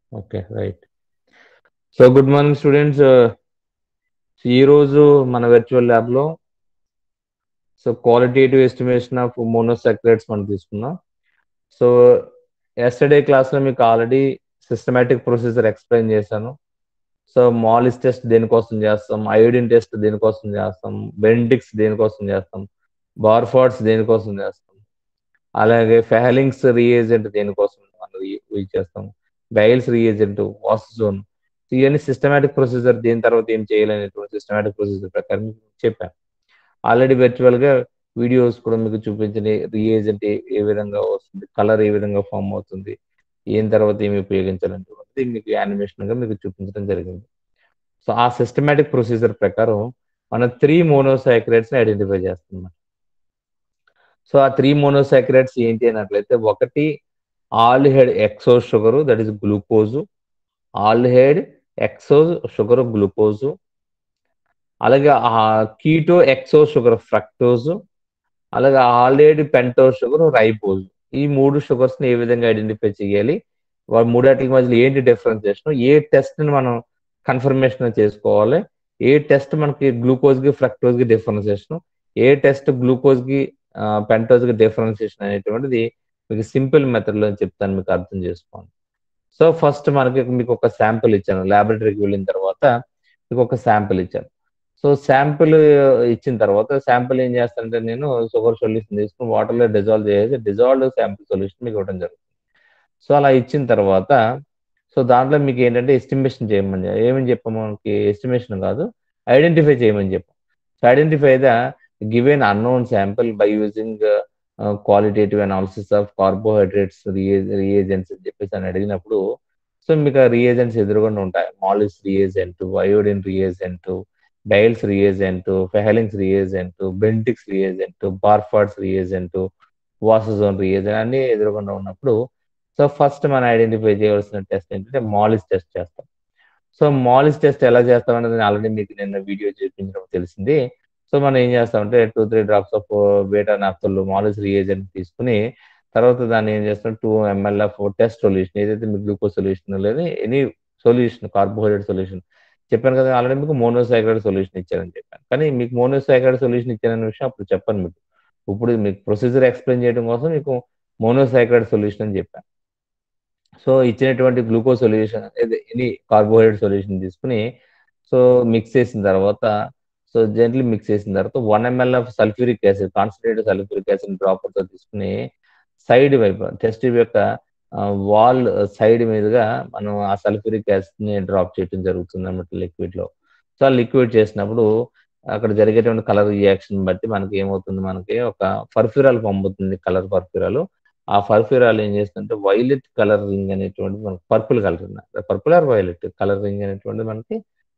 okay right so good morning students ఈరోజు మన virtual ల్యాబ్లో so qualitative estimation of monosaccharides మనం తీసుకున్నాం సో ఎస్టర్డే క్లాస్లో మీకు ఆల్రెడీ సిస్టమేటిక్ ప్రొసీజర్ ఎక్స్ప్లెయిన్ చేశాను సో మాలిస్ టెస్ట్ దేనికోసం చేస్తాం అయోడిన్ టెస్ట్ దేనికోసం చేస్తాం బెండిక్స్ దేనికోసం చేస్తాం బార్ఫాడ్స్ దేనికోసం చేస్తాం అలాగే ఫెహలింగ్స్ రీఏజెంట్ దేనికోసం మనం యూజ్ చేస్తాం బైల్స్ రీఏజెంట్ వాసోన్ ఇవన్నీ సిస్టమేటిక్ ప్రొసీజర్ దీని తర్వాత ఏం చేయాలనేటువంటి సిస్టమేటిక్ ప్రొసీజర్ ప్రకారం చెప్పాను ఆల్రెడీ వర్చువల్ గా వీడియోస్ కూడా మీకు చూపించిన రీఏజెంట్ ఏ విధంగా వస్తుంది కలర్ ఏ విధంగా ఫామ్ అవుతుంది ఏం తర్వాత ఏమి ఉపయోగించాలనేటువంటిది మీకు యానిమేషన్ గా మీకు చూపించడం జరిగింది సో ఆ సిస్టమేటిక్ ప్రొసీజర్ ప్రకారం మనం త్రీ మోనోసాక్రైడ్స్ ని ఐడెంటిఫై చేస్తున్నాం సో ఆ త్రీ మోనోసాక్రైడ్స్ ఏంటి అన్నట్లయితే ఒకటి aldo hexo sugar that is glucose aldo hexo sugar glucose అలాగే కీటో ఎక్సో షుగర్ ఫ్రక్టోజు అలాగే ఆల్హెడ్ పెంటో షుగర్ రైబోజు ఈ మూడు షుగర్స్ ని ఏ విధంగా ఐడెంటిఫై చేయాలి వాళ్ళ మూడాటికి మధ్యలో ఏంటి డిఫరెన్సియేషన్ ఏ టెస్ట్ ని మనం కన్ఫర్మేషన్ చేసుకోవాలి ఏ టెస్ట్ మనకి గ్లూకోజ్ కి ఫ్రక్టోజ్ కి డిఫరెన్సియేషన్ ఏ టెస్ట్ గ్లూకోజ్ కి పెంటోజ్ కి డిఫరెన్సియేషన్ అనేటువంటిది మీకు సింపుల్ మెథడ్ లో చెప్తాను మీకు అర్థం చేసుకోండి సో ఫస్ట్ మనకి మీకు ఒక శాంపుల్ ఇచ్చాను ల్యాబొరేటరీకి వెళ్ళిన తర్వాత మీకు ఒక శాంపుల్ ఇచ్చాను సో శాంపుల్ ఇచ్చిన తర్వాత శాంపుల్ ఏం చేస్తానంటే నేను షుగర్ సొల్యూషన్ తీసుకుని వాటర్లో డిజాల్వ్ చేసి డిజాల్వ్డ్ శాంపుల్ సొల్యూషన్ మీకు ఇవ్వడం జరుగుతుంది సో అలా ఇచ్చిన తర్వాత సో దాంట్లో మీకు ఏంటంటే ఎస్టిమేషన్ చేయమని ఏమని చెప్పాము మనకి ఎస్టిమేషన్ కాదు ఐడెంటిఫై చేయమని చెప్పాం so identify the given unknown sample by using qualitative analysis of carbohydrates reagents అని చెప్పేసి అని అడిగినప్పుడు సో మీకు ఆ రియేజెంట్స్ ఎదురుగుండా ఉంటాయి Molisch reagent iodine reagent Bial's reagent Fehling's reagent Benedict's reagent Barfoed's reagent osazone reagent అన్ని ఎదురుగుండా ఉన్నప్పుడు సో ఫస్ట్ మనం ఐడెంటిఫై చేయవలసిన టెస్ట్ ఏంటంటే మాలిస్ టెస్ట్ చేస్తాం సో మాలిస్ టెస్ట్ ఎలా చేస్తాం అనేది ఆల్రెడీ మీకు నిన్న వీడియో చూపించడం తెలిసింది సో మనం ఏం చేస్తామంటే two three drops of beta naphthol Molisch reagent తీసుకుని తర్వాత దాన్ని ఏం చేస్తాం two ML of test solution ఏదైతే మీకు గ్లూకోజ్ సొల్యూషన్ లేదు ఎనీ సొల్యూషన్ కార్బోహైడ్రేట్ సొల్యూషన్ చెప్పాను కదా ఆల్రెడీ మీకు మోనోసైక్రైడ్ సొల్యూషన్ ఇచ్చారని చెప్పాను కానీ మీకు మోనోసైక్రైడ్ సొల్యూషన్ ఇచ్చారనే విషయం అప్పుడు చెప్పాను మీకు ఇప్పుడు మీకు ప్రొసీజర్ ఎక్స్ప్లెయిన్ చేయడం కోసం మీకు మోనోసైక్రైడ్ సొల్యూషన్ అని చెప్పాను సో ఇచ్చినటువంటి glucose solution any carbohydrate solution తీసుకుని సో మిక్స్ చేసిన తర్వాత సో జెంట్లీ మిక్స్ చేసిన తర్వాత one ML of sulphuric acid concentrated sulphuric acid dropper తో తీసుకుని సైడ్ వైపు టెస్ట్ యొక్క వాల్ సైడ్ మీదుగా మనం ఆ సల్ఫ్యూరిక్ యాసిడ్ ని డ్రాప్ చేయడం జరుగుతుంది అన్నమాట లిక్విడ్ లో సో ఆ లిక్విడ్ చేసినప్పుడు అక్కడ జరిగేటువంటి కలర్ రియాక్షన్ బట్టి మనకి ఏమవుతుంది మనకి ఒక పర్ఫ్యూరాల్ పంపుతుంది కలర్ పర్ఫ్యూరాలు ఆ పర్ఫ్యూరాల్ ఏం చేస్తుందంటే వైలెట్ కలర్ రింగ్ అనేటువంటిది మనకి purple colour purple or violet colour ring అనేటువంటిది మనకి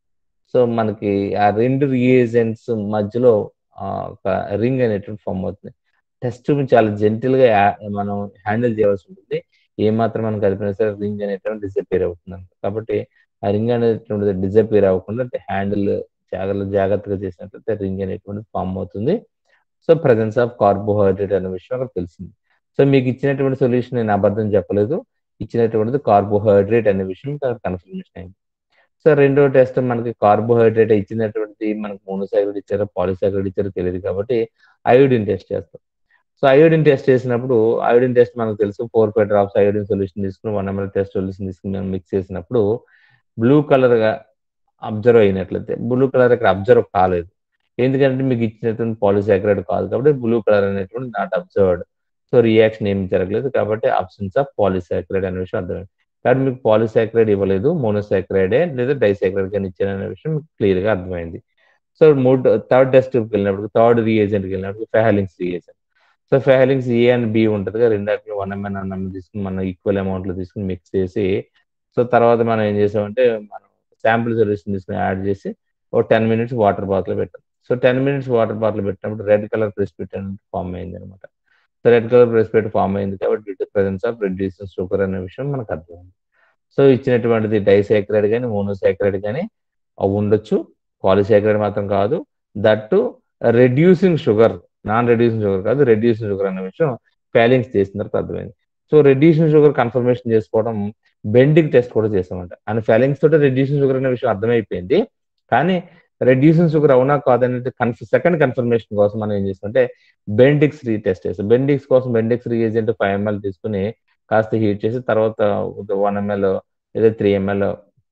సో మనకి ఆ రెండు రియేజెంట్స్ మధ్యలో ఒక రింగ్ అనేటువంటి ఫామ్ అవుతుంది టెస్ట్ చాలా జెంటిల్ గా మనం హ్యాండిల్ చేయాల్సి ఉంటుంది ఏమాత్రం మనం కలిపినా సరే రింగ్ అనేటువంటి డిసపేర్ అవుతుంది కాబట్టి ఆ రింగ్ అనేటువంటిది డిసపేర్ అవ్వకుండా హ్యాండిల్ జాగ్రత్త జాగ్రత్తగా చేసినట్లయితే రింగ్ అనేటువంటిది ఫామ్ అవుతుంది సో ప్రజెన్స్ ఆఫ్ కార్బోహైడ్రేట్ అనే విషయం అక్కడ తెలిసింది సో మీకు ఇచ్చినటువంటి సొల్యూషన్ నేను అబద్ధం చెప్పలేదు ఇచ్చినటువంటిది కార్బోహైడ్రేట్ అనే విషయం కన్ఫర్మేషన్ అయింది సో రెండో టెస్ట్ మనకి కార్బోహైడ్రేట్ ఇచ్చినటువంటి మనకు మోనోసైక్రైడ్ ఇచ్చారో పాలిసైక్రైడ్ ఇచ్చారో తెలియదు కాబట్టి అయోడిన్ టెస్ట్ చేస్తాం సో అయోడిన్ టెస్ట్ చేసినప్పుడు అయోడిన్ టెస్ట్ మనకు తెలుసు four five drops iodine solution తీసుకుని వన్ ఎంఎల్ టెస్ట్ సొల్యూషన్ తీసుకుని మనం మిక్స్ చేసినప్పుడు బ్లూ కలర్ గా అబ్జర్వ్ అయినట్లయితే బ్లూ కలర్ ఇక్కడ అబ్జర్వ్ కాలేదు ఎందుకంటే మీకు ఇచ్చినటువంటి పాలిసాక్రైడ్ కాదు కాబట్టి బ్లూ కలర్ అనేటువంటి నాట్ అబ్జర్వ్డ్ సో రియాక్షన్ ఏమి జరగలేదు కాబట్టి అబ్సెన్స్ ఆఫ్ పాలిసాక్రైడ్ అనే విషయం అర్థమైంది కాబట్టి మీకు పాలిసాక్రైడ్ ఇవ్వలేదు మోనోసాక్రైడే లేదా డైసాక్రైడ్ కానీ ఇచ్చారనే విషయం మీకు క్లియర్ గా అర్థమైంది సో మూడు థర్డ్ టెస్ట్ వెళ్ళినప్పుడు థర్డ్ రియేజెంట్కి వెళ్ళినప్పుడు Fehling's reagent so Fehling's A and B ఉంటుంది కదా రెండాటిలో వన్ ఎంఎన్ వన్ ఎంఎన్ తీసుకుని మనం ఈక్వల్ అమౌంట్ లో తీసుకుని మిక్స్ చేసి సో తర్వాత మనం ఏం చేసామంటే మనం శాంపుల్ సొల్యూషన్ తీసుకుని యాడ్ చేసి ఒక టెన్ మినిట్స్ వాటర్ బాటిల్ పెట్టాం so ten minutes water bottle పెట్టినప్పుడు రెడ్ కలర్ ప్రెసిపిట్ అనేది ఫామ్ అయింది అనమాట so red colour precipitate form అయింది కాబట్టి ప్రజెన్స్ ఆఫ్ రెడ్యూసింగ్ షుగర్ అనే విషయం మనకు అర్థమైంది సో ఇచ్చినటువంటిది డైసాక్రైడ్ కానీ మోనోసాక్రైడ్ కానీ ఉండొచ్చు పాలిసాక్రైడ్ మాత్రం కాదు that reducing sugar non reducing sugar కాదు రెడ్యూసింగ్ షుగర్ అనే విషయం ఫైలింగ్స్ చేసిన తర్వాత అర్థమైంది సో రెడ్యూషన్ షుగర్ కన్ఫర్మేషన్ చేసుకోవడం బెండింగ్ టెస్ట్ కూడా చేసామంట అండ్ ఫెలింగ్స్ తోటి రెడ్యూషన్ షుగర్ అనే విషయం అర్థమైపోయింది కానీ రెడ్యూషన్ షుగర్ అవునా కాదనేది కన్ఫ్ సెకండ్ కన్ఫర్మేషన్ కోసం మనం ఏం చేస్తామంటే బెండిక్స్ రీ టెస్ట్ చేస్తాం బెండిక్స్ కోసం Benedict's reagent five ML తీసుకుని కాస్త హీట్ చేసి తర్వాత వన్ ఎంఎల్ లేదా three ML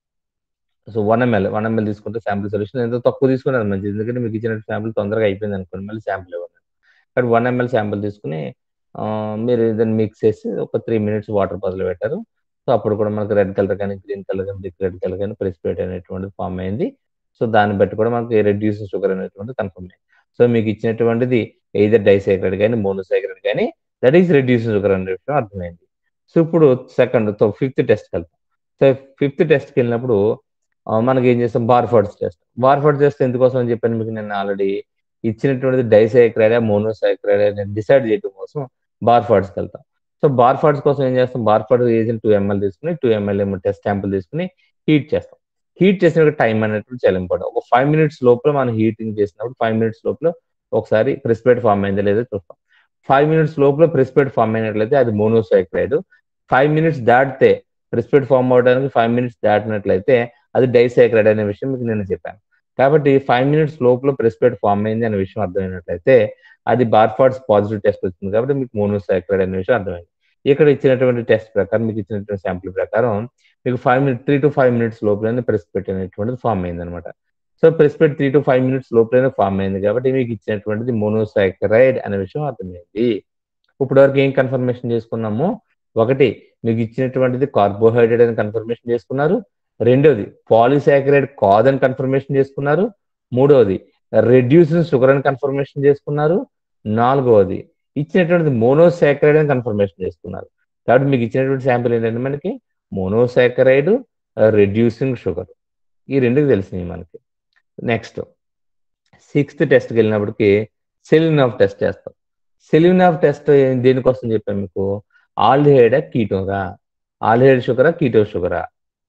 so one ML one ML తీసుకుంటే శాంపుల్ సొల్యూషన్ ఎంతో తక్కువ తీసుకున్నారు మంచిది ఎందుకంటే మీకు ఇచ్చిన శాంపుల్ తొందరగా అయిపోయింది అనుకోండి మళ్ళీ శాంపుల్ ఇవ్వండి కానీ వన్ ఎంఎల్ శాంపుల్ తీసుకుని మీరు దాన్ని మిక్స్ చేసి ఒక త్రీ మినిట్స్ వాటర్ బదులు పెట్టారు సో అప్పుడు కూడా మనకు రెడ్ కలర్ కానీ గ్రీన్ కలర్ కానీ దిక్ రెడ్ కలర్ కానీ ప్రెసిపేట్ అనేటువంటిది ఫామ్ అయింది సో దాన్ని బట్టి కూడా మనకి రెడ్యూస్ షుగర్ అనేటువంటి కన్ఫర్మ్ అయింది సో మీకు ఇచ్చినటువంటిది ఎయిదర్ డైసైక్రైడ్ కానీ మోనోసైక్రైడ్ కానీ దట్ ఈస్ రెడ్యూస్ షుగర్ అనే విషయం అర్థమైంది సో ఇప్పుడు సెకండ్ ఫిఫ్త్ టెస్ట్కి వెళ్తాం సో ఫిఫ్త్ టెస్ట్కి వెళ్ళినప్పుడు మనకి ఏం చేస్తాం బార్ఫర్డ్స్ టెస్ట్ బార్ఫర్డ్స్ టెస్ట్ ఎందుకోసం అని చెప్పాను మీకు నేను ఆల్రెడీ ఇచ్చినటువంటిది డైసైక్రైడ్ మోనోసైక్రైడ్ నేను డిసైడ్ చేయడం కోసం బార్ఫర్డ్స్కి వెళ్తాం సో బార్ఫర్డ్స్ కోసం ఏం చేస్తాం బార్ఫర్డ్ ఏజెంట్ టూ ఎంఎల్ తీసుకుని టూ ఎంఎల్ ఏమో టెస్ట్ శాంపుల్ తీసుకుని హీట్ చేస్తాం హీట్ చేసినప్పుడు టైం అనేటువంటి చాలా ఇంపార్టెంట్ ఒక ఫైవ్ మినిట్స్ లోపల మనం హీటింగ్ చేసినప్పుడు ఫైవ్ మినిట్స్ లోపల ఒకసారి ప్రెసిపేట్ ఫామ్ అయిందో లేదో చూస్తాం ఫైవ్ మినిట్స్ లోపల ప్రెసిపేట్ ఫామ్ అయినట్లయితే అది మోనోసైక్రైడ్ ఫైవ్ మినిట్స్ దాటితే ప్రెసిపేట్ ఫామ్ అవడానికి ఫైవ్ మినిట్స్ దాటినట్లయితే అది డైసైక్రైడ్ అనే విషయం మీకు నేను చెప్పాను కాబట్టి ఫైవ్ మినిట్స్ లోపల ప్రెసిపేట్ ఫామ్ అయింది అనే విషయం అర్థమైనట్లయితే అది బార్ఫార్డ్స్ పాజిటివ్ టెస్ట్ వచ్చింది కాబట్టి మీకు మోనోసైక్రైడ్ అనే విషయం అర్థమైంది ఇక్కడ ఇచ్చినటువంటి టెస్ట్ ప్రకారం మీకు ఇచ్చినటువంటి శాంపుల్ ప్రకారం మీకు five minute three to five minutes లోపలనే ప్రెసిపేట్ అనేటువంటిది ఫామ్ అయింది అనమాట so precipitate three to five minutes లోపలనే ఫామ్ అయింది కాబట్టి మీకు ఇచ్చినటువంటిది మోనోసైక్రైడ్ అనే విషయం అర్థమైంది ఇప్పుడు వరకు ఏం కన్ఫర్మేషన్ చేసుకున్నాము ఒకటి మీకు ఇచ్చినటువంటిది కార్బోహైడ్రేట్ అని కన్ఫర్మేషన్ చేసుకున్నారు రెండోది పాలిసాక్రైడ్ కాదని కన్ఫర్మేషన్ చేసుకున్నారు మూడవది రెడ్యూసింగ్ షుగర్ అని కన్ఫర్మేషన్ చేసుకున్నారు నాలుగవది ఇచ్చినటువంటిది మోనోసాక్రైడ్ అని కన్ఫర్మేషన్ చేసుకున్నారు కాబట్టి మీకు ఇచ్చినటువంటి శాంపిల్ ఏంటంటే మనకి మోనోసాక్రైడ్ రెడ్యూసింగ్ షుగర్ ఈ రెండుకి తెలిసినాయి మనకి నెక్స్ట్ సిక్స్త్ టెస్ట్కి వెళ్ళినప్పటికి సెలిన్ ఆఫ్ టెస్ట్ చేస్తాం సెలిన్ ఆఫ్ టెస్ట్ దేనికోసం చెప్పాను మీకు ఆల్డిహైడ్ కీటోగా ఆల్డిహైడ్ షుగరా కీటో షుగరా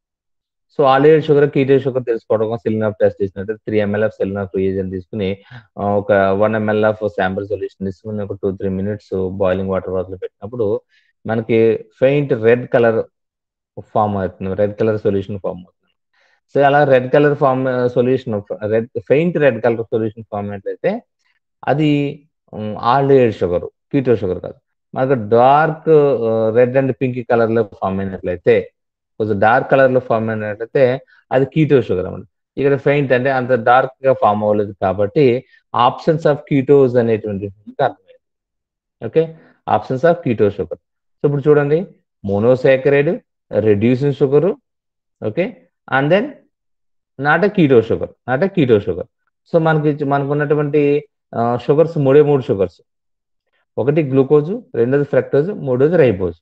so aldehyde sugar keto sugar తెలుసుకోవడం కోసం సెలిన్ ఆఫ్ టెస్ట్ చేసినట్టు three ML of Seliwanoff agent తీసుకుని ఒక one ML of sample solution తీసుకుని ఒక two three minutes boiling water water పెట్టినప్పుడు మనకి ఫెయింట్ రెడ్ కలర్ ఫామ్ అవుతుంది రెడ్ కలర్ సొల్యూషన్ ఫామ్ అవుతుంది సో అలా red colour form solution red faint red colour solution form అయినట్లయితే అది ఆల్డిహైడ్ షుగర్ కీటో షుగర్ కాదు మనకు dark red and pink colour లో ఫామ్ అయినట్లయితే కొంచెం డార్క్ కలర్ లో ఫామ్ అయినట్లయితే అది కీటో షుగర్ అన్నమాట ఇక్కడ ఫెయింట్ అంటే అంత డార్క్ గా ఫామ్ అవ్వలేదు కాబట్టి ఆప్షన్స్ ఆఫ్ కీటోస్ అనేటువంటి అర్థమైంది okay options of keto sugar so ఇప్పుడు చూడండి monosaccharide reducing sugar okay and then not keto sugar not keto sugar so మనకి మనకు ఉన్నటువంటి షుగర్స్ మూడే మూడు షుగర్స్ ఒకటి గ్లూకోజు రెండోది ఫ్రక్టోజ్ మూడోది రైబోజ్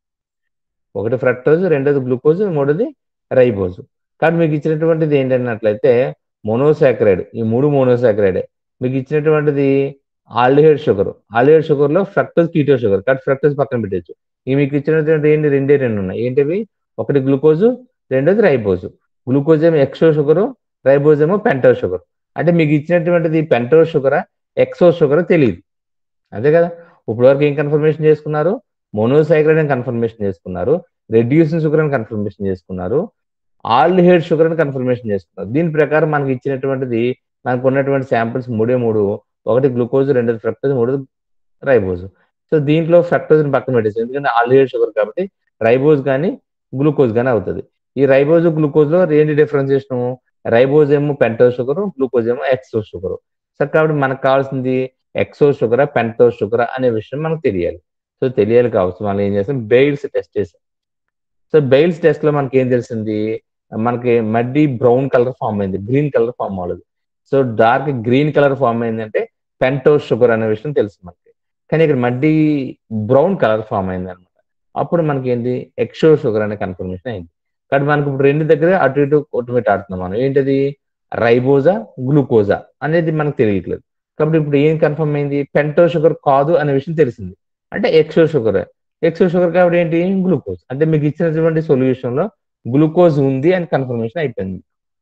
ఒకటి ఫ్రక్టోజ్ రెండోది గ్లూకోజ్ మూడోది రైబోజ్ కాబట్టి మీకు ఇచ్చినటువంటిది ఏంటన్నట్లయితే మోనోసాక్రైడ్ ఈ మూడు మోనోసాక్రైడే మీకు ఇచ్చినటువంటిది ఆల్డిహైడ్ షుగర్ ఆల్డిహైడ్ షుగర్ లో ఫ్రక్టోజ్ కీటో షుగర్ కాబట్టి ఫ్రక్టోజ్ పక్కన పెట్టచ్చు ఇవి మీకు ఇచ్చినటువంటి ఏంటి రెండే రెండు ఉన్నాయి ఏంటివి ఒకటి గ్లూకోజు రెండోది రైబోజు గ్లూకోజ్ ఏమో ఎక్సో షుగర్ రైబోజ్ ఏమో పెంటో షుగర్ అంటే మీకు ఇచ్చినటువంటిది పెంటో షుగరా ఎక్సో షుగర్ తెలియదు అదే కదా ఇప్పుడు వరకు ఏం కన్ఫర్మేషన్ చేసుకున్నారు మోనోసైక్రైడ్ అని కన్ఫర్మేషన్ చేసుకున్నారు రెడ్యూసింగ్ షుగర్ అని కన్ఫర్మేషన్ చేసుకున్నారు ఆల్డిహైడ్ షుగర్ అని కన్ఫర్మేషన్ చేసుకున్నారు దీని ప్రకారం మనకి ఇచ్చినటువంటిది మనకు ఉన్నటువంటి శాంపిల్స్ మూడే మూడు ఒకటి గ్లూకోజ్ రెండోది ఫ్రక్టోజ్ మూడోది రైబోజ్ సో దీంట్లో ఫ్రక్టోజ్ పక్కన పెట్టేసి ఎందుకంటే ఆల్డిహైడ్ షుగర్ కాబట్టి రైబోజ్ కానీ గ్లూకోజ్ కానీ అవుతుంది ఈ రైబోజ్ గ్లూకోజ్ లో ఏంటి డిఫరెన్సియేషన్ రైబోజ్ ఏమో పెంటో షుగర్ గ్లూకోజ్ ఏమో ఎక్సో షుగర్ సో కాబట్టి మనకు కావాల్సింది ఎక్సో షుగరా పెంటో షుగరా అనే విషయం మనకు తెలియాలి సో తెలియాలి కావచ్చు మనం ఏం చేస్తాం బెయిల్స్ టెస్ట్ చేసాం సో బెయిల్స్ టెస్ట్ లో మనకి ఏం తెలిసింది మనకి మడ్డి బ్రౌన్ కలర్ ఫామ్ అయింది గ్రీన్ కలర్ ఫామ్ అవ్వలేదు so dark green colour form అయిందంటే పెంటో షుగర్ అనే విషయం తెలుసు మనకి కానీ ఇక్కడ మడ్డి బ్రౌన్ కలర్ ఫామ్ అయింది అనమాట అప్పుడు మనకి ఏంటి ఎక్సో షుగర్ అనే కన్ఫర్మేషన్ అయింది కానీ మనకి ఇప్పుడు రెండు దగ్గర అటు ఇటు కొట్టుమిట్ ఆడుతున్నాం మనం ఏంటది రైబోజా గ్లూకోజా అనేది మనకు తెలియట్లేదు కాబట్టి ఇప్పుడు ఏం కన్ఫర్మ్ అయింది పెంటో షుగర్ కాదు అనే విషయం తెలిసింది అంటే ఎక్సో షుగర్ ఎక్సో షుగర్ కాబట్టి ఏంటి గ్లూకోజ్ అంటే మీకు ఇచ్చినటువంటి సొల్యూషన్ లో గ్లూకోజ్ ఉంది అని కన్ఫర్మేషన్ అయిపోయింది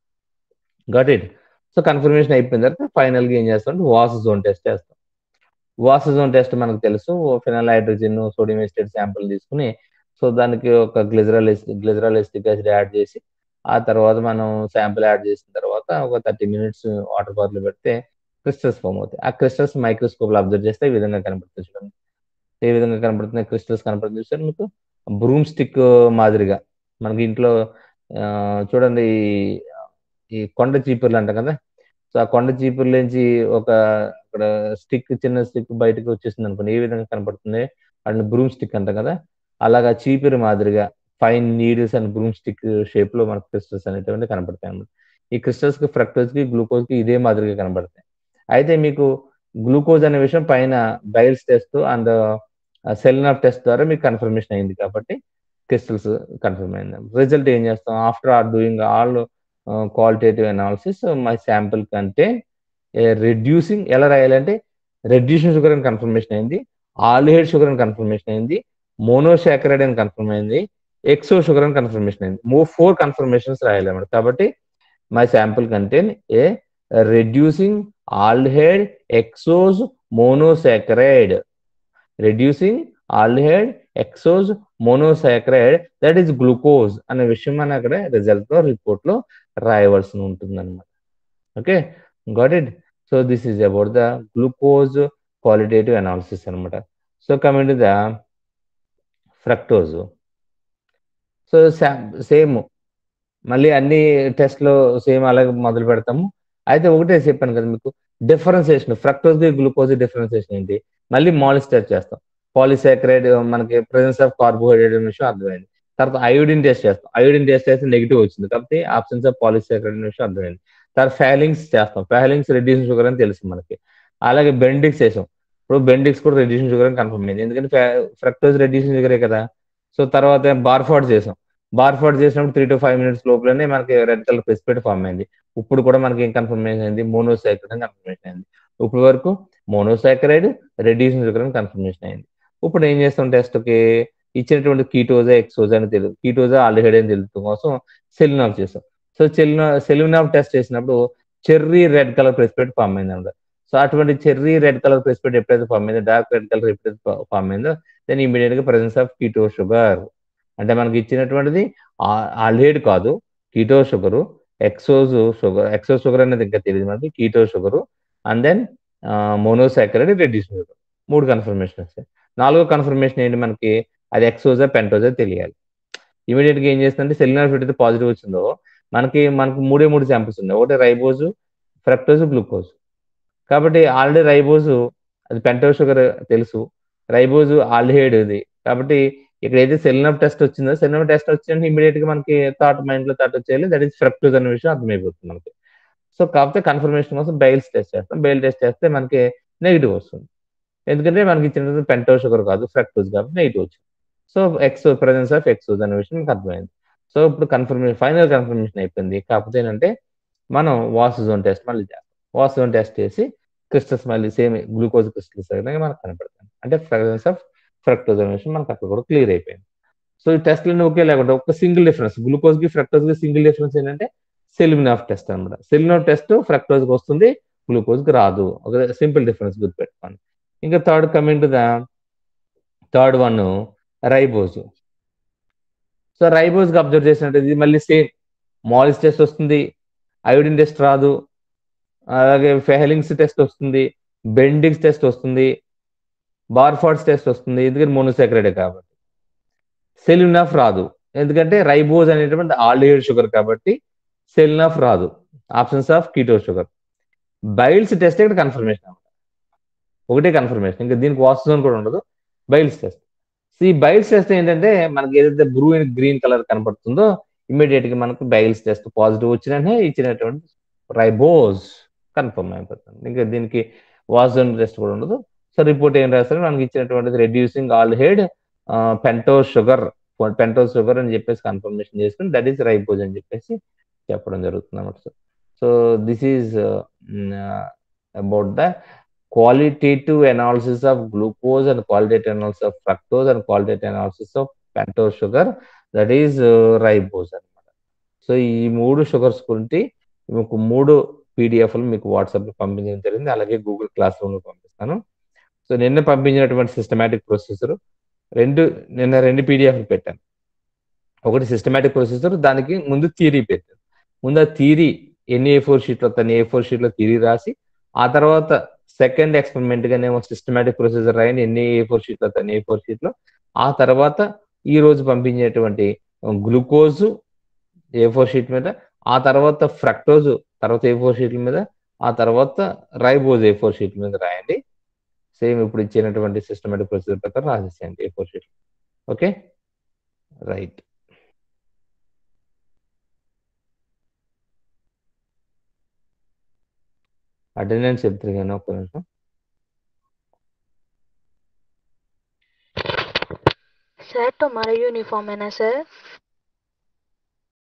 గట్ ఇట్ సో కన్ఫర్మేషన్ అయిపోయిన తర్వాత ఫైనల్ గా ఏం చేస్తాం వాస్ జోన్ టెస్ట్ చేస్తాం వాసజోన్ టెస్ట్ మనకు తెలుసు phenyl hydrazine sodium acetate sample తీసుకుని సో దానికి ఒక glacial glacial acetic acid add చేసి ఆ తర్వాత మనం శాంపుల్ యాడ్ చేసిన తర్వాత ఒక థర్టీ మినిట్స్ వాటర్ బాటిల్ పెడితే క్రిస్టల్స్ ఫామ్ అవుతాయి ఆ క్రిస్టల్స్ మైక్రోస్కోప్ లో అబ్జర్వ్ చేస్తే ఈ విధంగా కనబడుతుంది చూడండి ఏ విధంగా కనబడుతున్నాయి క్రిస్టల్స్ కనబడుతుంది చూసారు మీకు బ్రూమ్ స్టిక్ మాదిరిగా మనకి ఇంట్లో ఆ, చూడండి ఈ- ఈ కొండ చీపుర్లు అంటాం కదా సో ఆ కొండ చీపుర్ల నుంచి ఒక అక్కడ స్టిక్ చిన్న స్టిక్ బయటకు వచ్చేసింది అనుకోండి ఏ విధంగా కనపడుతుంది వాటిని బ్రూమ్ స్టిక్ అంటాం కదా అలాగా చీపురు మాదిరిగా fine needles and broom stick shape లో మనకు క్రిస్టల్స్ అనేటువంటి కనపడతాయి అన్నమాట ఈ క్రిస్టల్స్ కి ఫ్రక్టోజ్ కి గ్లూకోజ్ కి ఇదే మాదిరిగా కనబడతాయి అయితే మీకు గ్లూకోజ్ అనే విషయం పైన Bial's test and Seliwanoff test ద్వారా మీకు కన్ఫర్మేషన్ అయింది కాబట్టి క్రిస్టల్స్ కన్ఫర్మ్ అయింది రిజల్ట్ ఏం చేస్తాం after or doing all qualitative analysis my sample కంటే రెడ్యూసింగ్ ఎలా రాయాలంటే రెడ్యూసింగ్ షుగర్ అని కన్ఫర్మేషన్ అయింది ఆల్డిహైడ్ షుగర్ అని కన్ఫర్మేషన్ అయింది మోనోసాకరైడ్ అని కన్ఫర్మ్ అయింది ఎక్సో షుగర్ అని కన్ఫర్మేషన్ అయింది మూ ఫోర్ కన్ఫర్మేషన్స్ రాయాలి అన్నమాట కాబట్టి my sample contain a reducing aldehyde hexose monosaccharide reducing aldehyde hexose monosaccharide that is glucose అనే విషయం మనం అక్కడ రిజల్ట్ లో రిపోర్ట్ లో రాయవలసి ఉంటుంది అనమాట okay got it so this is about the glucose qualitative analysis అనమాట so coming to the fructose so same మళ్ళీ అన్ని టెస్ట్లో సేమ్ అలాగే మొదలు పెడతాము అయితే ఒకటే చెప్పాను కదా మీకు డిఫరెన్సియేషన్ ఫ్రక్టోజ్ గ్లూకోజ్ డిఫరెన్సియేషన్ ఏంటి మళ్ళీ మాలిస్ టెస్ట్ చేస్తాం పాలిసాక్రైడ్ మనకి ప్రెసెన్స్ ఆఫ్ కార్బోహైడ్రేట్ అనే విషయం అర్థమైంది తర్వాత అయోడిన్ టెస్ట్ చేస్తాం అయోడిన్ టెస్ట్ చేస్తే నెగిటివ్ వచ్చింది కాబట్టి ఆప్షన్స్ ఆఫ్ పాలిసాక్రైడ్ అనే విషయం అర్థమైంది తర్వాత ఫైలింగ్స్ చేస్తాం ఫైలింగ్స్ రెడ్యూషన్ షుగర్ అని తెలుసు మనకి అలాగే బెండిక్స్ చేసాం ఇప్పుడు బెండిక్స్ కూడా రెడ్యూషన్ షుగర్ అని కన్ఫర్మ్ అయింది ఎందుకంటే ఫ్రక్టోజ్ రెడ్యూషన్ షుగరే కదా సో తర్వాత బార్ఫాడ్ చేసాం బార్ఫాడ్ చేసినప్పుడు త్రీ టు ఫైవ్ మినిట్స్ లోపలనే మనకి రెడ్ కలర్ ప్రెసిపేట్ ఫామ్ అయింది ఇప్పుడు కూడా మనకి ఏం కన్ఫర్మేషన్ అయింది మోనోసైక్రైడ్ అని కన్ఫర్మేషన్ అయింది ఇప్పుడు వరకు మోనోసైక్రైడ్ రెడ్యూషన్ షుగర్ అని కన్ఫర్మేషన్ అయింది ఇప్పుడు ఏం చేస్తాం టెస్ట్కి ఇచ్చినటువంటి కీటోజా ఎక్సోజా అని తెలియదు కీటోజా ఆల్డిహైడ్ అని తెలుసు కోసం సెలినాఫ్ చేస్తాం సో సెలినా సెలినాఫ్ టెస్ట్ చేసినప్పుడు cherry red colour precipitate form అయింది అనమాట సో అటువంటి చెర్రీ రెడ్ కలర్ ప్రెసిపేట్ ఎప్పుడైతే ఫామ్ అయిందో డార్క్ రెడ్ కలర్ ఎప్పుడైతే ఫామ్ అయిందో దెన్ ఇమీడియట్ గా ప్రెసెన్స్ ఆఫ్ కీటో షుగర్ అంటే మనకి ఇచ్చినటువంటిది ఆల్డిహైడ్ కాదు keto sugar hexose sugar hexose sugar అనేది ఇంకా తెలియదు మనకి keto sugar and then monosaccharide reduce sugar మూడు కన్ఫర్మేషన్ వస్తాయి నాలుగో కన్ఫర్మేషన్ ఏంటి మనకి అది ఎక్సోజా పెంటోజా తెలియాలి ఇమీడియట్ గా ఏం చేస్తుందంటే సెల్యులర్ ఫిట్ అయితే పాజిటివ్ వచ్చిందో మనకి మనకు మూడే మూడు శాంపిల్స్ ఉన్నాయి ఒకటి రైబోజు ఫ్రక్టోజు గ్లూకోజ్ కాబట్టి ఆల్రెడీ రైబోజు అది పెంటో షుగర్ తెలుసు రైబోజు ఆల్డిహైడ్ ఇది కాబట్టి ఇక్కడ ఏదైతే సెల్నప్ టెస్ట్ వచ్చిందో సెల్నప్ టెస్ట్ వచ్చిందంటే ఇమీడియట్ గా మనకి థాట్ మైండ్ లో థాట్ వచ్చేయాలి దట్ ఈస్ ఫ్రక్టోజ్ అనే విషయం అర్థమైపోతుంది మనకి సో కాకపోతే కన్ఫర్మేషన్ కోసం బైల్స్ టెస్ట్ చేస్తాం బైల్ టెస్ట్ చేస్తే మనకి నెగిటివ్ వస్తుంది ఎందుకంటే మనకి ఇచ్చిన పెంటో షుగర్ కాదు ఫ్రక్టోజ్ కాబట్టి నెగిటివ్ వచ్చింది సో ఎక్సో ప్రెసెన్స్ ఆఫ్ ఎక్సోజ్ అనే విషయం మనకు అర్థమైంది సో ఇప్పుడు కన్ఫర్మేషన్ ఫైనల్ కన్ఫర్మేషన్ అయిపోయింది కాకపోతే ఏంటంటే మనం వాసజోన్ టెస్ట్ మళ్ళీ చేస్తాం వాసజోన్ టెస్ట్ చేసి క్రిస్టల్స్ మళ్ళీ సేమ్ గ్లూకోజ్ క్రిస్టల్స్ అనేది మనకు కనపడతాయి అంటే ప్రెసెన్స్ ఆఫ్ ఫ్రక్టోజ్ అనే విషయం మనకు అక్కడ కూడా క్లియర్ అయిపోయింది సో ఈ టెస్ట్లన్నీ ఒకే లేకుండా ఒక సింగిల్ డిఫరెన్స్ గ్లూకోజ్ కి ఫ్రక్టోజ్ కి సింగిల్ డిఫరెన్స్ ఏంటంటే సెలిమినాఫ్ టెస్ట్ అనమాట సెలిమినాఫ్ టెస్ట్ ఫ్రక్టోజ్ కి వస్తుంది గ్లూకోజ్ కి రాదు ఒక సింపుల్ డిఫరెన్స్ గుర్తుపెట్టుకోండి ఇంకా third coming to the third one ribose so ribose కి అబ్జర్వ్ చేసినట్టు ఇది మళ్ళీ సేమ్ మాలిస్ టెస్ట్ వస్తుంది అయోడిన్ టెస్ట్ రాదు అలాగే ఫెహలింగ్స్ టెస్ట్ వస్తుంది బెండింగ్స్ టెస్ట్ వస్తుంది బార్ఫాడ్స్ టెస్ట్ వస్తుంది ఎందుకంటే మోనోసాక్రైడే కాబట్టి సెల్యునాఫ్ రాదు ఎందుకంటే రైబోజ్ అనేటువంటి ఆల్డిహైడ్ షుగర్ కాబట్టి సెల్యునాఫ్ రాదు options of keto sugar Bial's test ఇక్కడ కన్ఫర్మేషన్ అనమాట ఒకటే కన్ఫర్మేషన్ ఇంకా దీనికి వాస్తవం కూడా ఉండదు బైల్స్ టెస్ట్ సో ఈ బైల్స్ టెస్ట్ ఏంటంటే మనకి ఏదైతే బ్రూ అండ్ గ్రీన్ కలర్ కనపడుతుందో ఇమీడియట్ గా మనకు బైల్స్ టెస్ట్ పాజిటివ్ వచ్చినట్టే ఇచ్చినటువంటి రైబోజ్ కన్ఫర్మ్ అయిపోతుంది ఇంకా దీనికి వాజన్ టెస్ట్ కూడా ఉండదు సో రిపోర్ట్ ఏం రాస్తారు మనకి ఇచ్చినటువంటిది reducing aldehyde pento sugar pento sugar అని చెప్పేసి కన్ఫర్మేషన్ చేసుకుని దట్ ఈస్ రైబోజ్ అని చెప్పేసి చెప్పడం జరుగుతుంది అన్నమాట sir so this is about the qualitative analysis of glucose and qualitative analysis of fructose and qualitative analysis of pentose sugar that is uh, ribose అనమాట so ఈ మూడు షుగర్స్ గురించి మీకు మూడు పీడిఎఫ్లు మీకు వాట్సాప్లో పంపించడం జరిగింది అలాగే గూగుల్ క్లాస్ రూమ్లో పంపిస్తాను సో నిన్న పంపించినటువంటి సిస్టమేటిక్ ప్రొసెసర్ రెండు నిన్న రెండు పీడిఎఫ్లు పెట్టాను ఒకటి సిస్టమేటిక్ ప్రొసెసర్ దానికి ముందు థియరీ పెట్టాను ముందు ఆ థియరీ ఎన్ని ఏ ఫోర్ షీట్లో తను ఏ ఫోర్ షీట్లో థియరీ రాసి ఆ తర్వాత సెకండ్ ఎక్స్పెరిమెంట్ గానేమో సిస్టమేటిక్ ప్రొసెసర్ రాయని ఎన్ని ఏ ఫోర్ షీట్లో తను ఏ ఫోర్ షీట్లో ఆ తర్వాత ఈ రోజు పంపించేటువంటి గ్లూకోజ్ ఏ ఫోర్ షీట్ మీద ఆ తర్వాత ఫ్రక్టోజ్ తర్వాత ఏ ఫోర్ షీట్ల మీద ఆ తర్వాత రైబోజ్ ఏ ఫోర్ షీట్ మీద రాయండి సేమ్ ఇప్పుడు ఇచ్చినటువంటి సిస్టమేటిక్ ప్రొసీజర్ ప్రకారం రాసేసేయండి A four sheet okay right attendance చెప్తారు కానీ ఒక్క నిమిషం सर तुम्हारा यूनिफॉर्म है ना सर